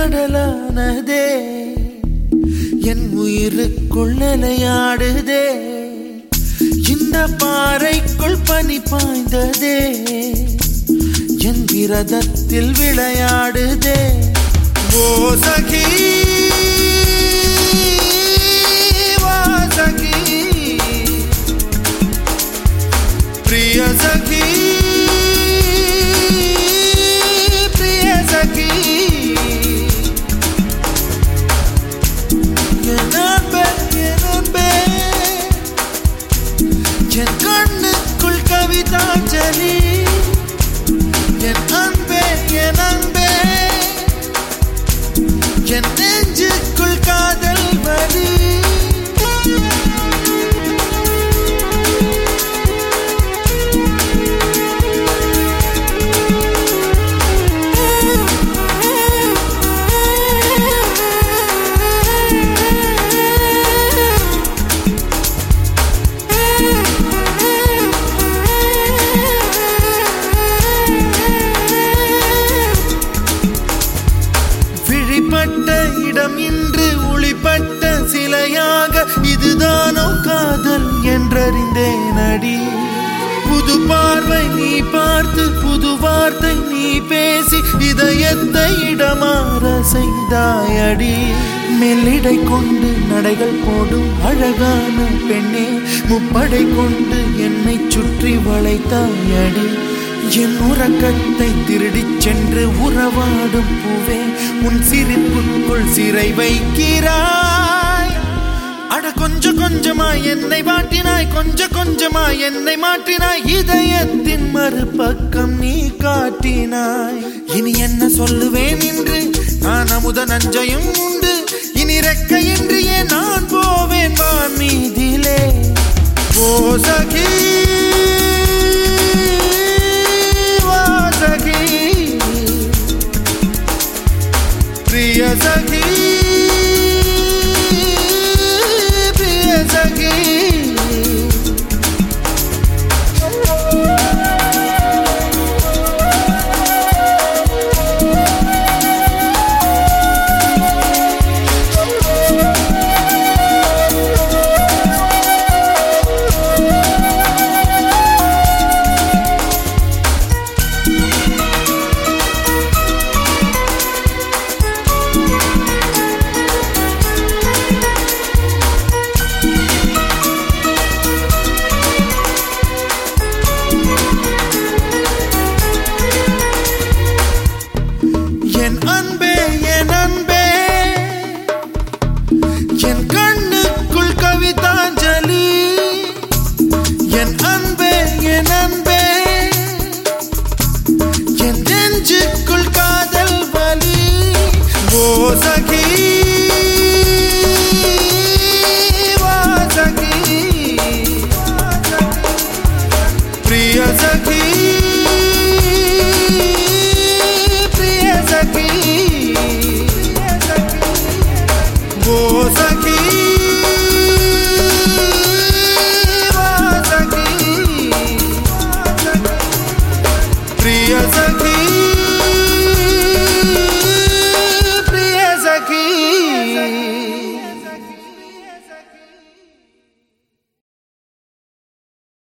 கடலானதே என் உயிருக்குள் நிலையாடுதே இந்த பாறைக்குள் பனி பாய்ந்ததே என் விரதத்தில் விளையாடுதே ஓ சகி வா சகி பிரிய சகி பிரிய சகி என் அன்பே, என் அன்பே, என் கண்ணுக்குள் கவிதாஞ்சலி என் அன்பே என் அன்பே என் நெஞ்சுக்குள் காதல் வலி விழிப்பட்ட இடம் இன்று ஒளிப்பட்ட சிலையாக இதுதானோ காதல் என்றறிந்தேன் அடி புது பார்வை நீ பார்த்து புது வார்த்தை நீ பேசி இதயத்தை இடமாற செய்தாயடி மெல்லிடை கொண்டு நடைகள் போடும் அழகான பெண்ணே முப்படை கொண்டு என்னை சுற்றி வளைத்தாயடி என் உறக்கத்தை திருடிச் சென்று உறவாடும் பூவே உன் சிரிப்புக்குள் சிறை வைக்கிறாய் அட கொஞ்ச கொஞ்சமா என்னை வாட்டினாய் கொஞ்ச கொஞ்சமா என்னை மாற்றினாய் இதயத்தின் மறுபக்கம் நீ காட்டினாய் இனி என்ன சொல்லுவேன் என்று நான் அமுத நஞ்சையும் உண்டு இனி ரெக்கையின்றியே நான் போவேன் வான் மீதிலே ஓ சகி வா சகி பிரிய சகி பிரிய சகி என் அன்பே என் அன்பே என் கண்ணுக்குள் கவிதாஞ்சலி என் அன்பே என் அன்பே என் நெஞ்சுக்குள் காதல் வலி ஓ சகி வா சகி பிரிய சகி பிரிய சகி ஓ சகி வா சகி பிரிய சகி